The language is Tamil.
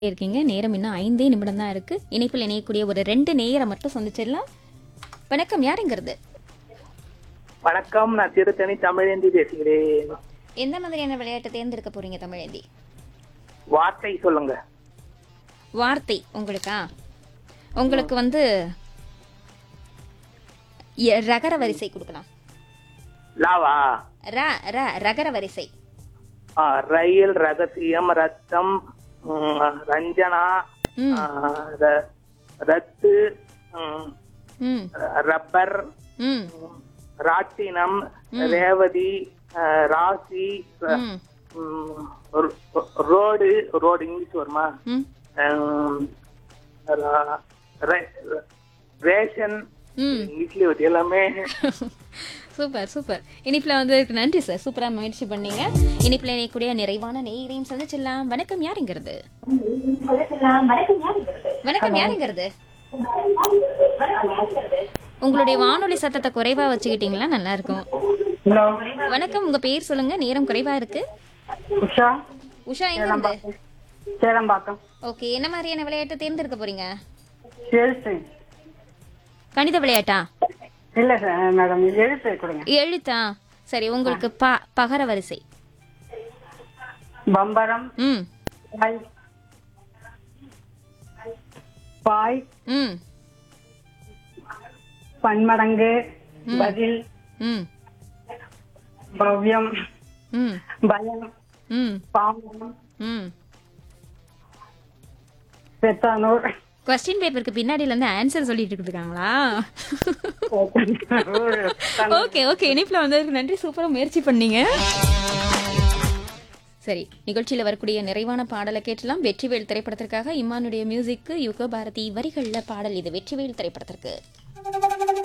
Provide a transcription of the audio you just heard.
இருக்கீங்க நேரம் இன்னும் ஐந்தே நிமிடம் தான் இருக்கு இணைப்பில் இணையக்கூடிய ஒரு ரெண்டு நேயரை மட்டும் சந்திச்சிடலாம் வணக்கம் யாருங்கிறது வணக்கம் நான் திருத்தணி தமிழேந்தி பேசுகிறேன் எந்த மாதிரியான விளையாட்டை தேர்ந்தெடுக்க போறீங்க தமிழேந்தி வார்த்தை சொல்லுங்க வார்த்தை உங்களுக்கா உங்களுக்கு வந்து எ- ரகர வரிசை கொடுக்கலாம் லாவா ர ர ரகர வரிசை ஆ, ரயில் ரகசியம் ரத்தம் ம், ரஞ்சனா ம். ஆ, ர- ரத்து ம், ம் ரப்பர் ம் ராட்டினம் ரேவதி ஆ, ராசி ர- ம் ம், ரோ- ரோடு ரோடு இங்கிலீஷ் வருமா ம் ம், ர- ரே- ரேஷன் ம் இங்கிலீஷ்ல வருது எல்லாமே சூப்பர் சூப்பர் இனிப்புல வந்து நன்றி சார் சூப்பரா முயற்சி பண்ணீங்க இனிப்புல இணையக்கூடிய நிறைவான நேயரையும் சந்திச்சிடலாம் வணக்கம் யாருங்கிறது வணக்கம் யாருங்கிறது உங்களுடைய வானொலி சத்தத்தை குறைவா வச்சுக்கிட்டீங்களா நல்லா இருக்கும் ஹலோ வணக்கம் உங்க பேர் சொல்லுங்க நேரம் குறைவா இருக்கு உஷா உஷா எங்க இருந்து சேலம்பாக்கம் ஓகே என்ன மாதிரியான விளையாட்டை தேர்ந்தெடுக்க போறீங்க எழுத்து கணித விளையாட்டா இல்ல சார் மேடம் எழுத்து கொடுங்க எழுத்தா சரி உங்களுக்கு ப பகர வரிசை பம்பரம் ம் பாய் பாய் ம் பன்மடங்கு பதில் ம் பவ்யம் ம் பயம் ம் பாம்பம் ம் பெத்தானூர் கொஸ்டின் பேப்பருக்கு பின்னாடில இருந்து ஆன்சர் சொல்லிட்டு இருக்காங்களா ஓகே ஓகே இனிப்புல வந்ததுக்கு நன்றி சூப்பரா முயற்சி பண்ணீங்க சரி நிகழ்ச்சியில வரக்கூடிய நிறைவான பாடலை கேட்டலாம் வெற்றிவேல் திரைப்படத்திற்காக இம்மானுடைய மியூசிக்கு யுக பாரதி வரிகள்ல பாடல் இது வெற்றிவேல் திரைப்படத்திற்கு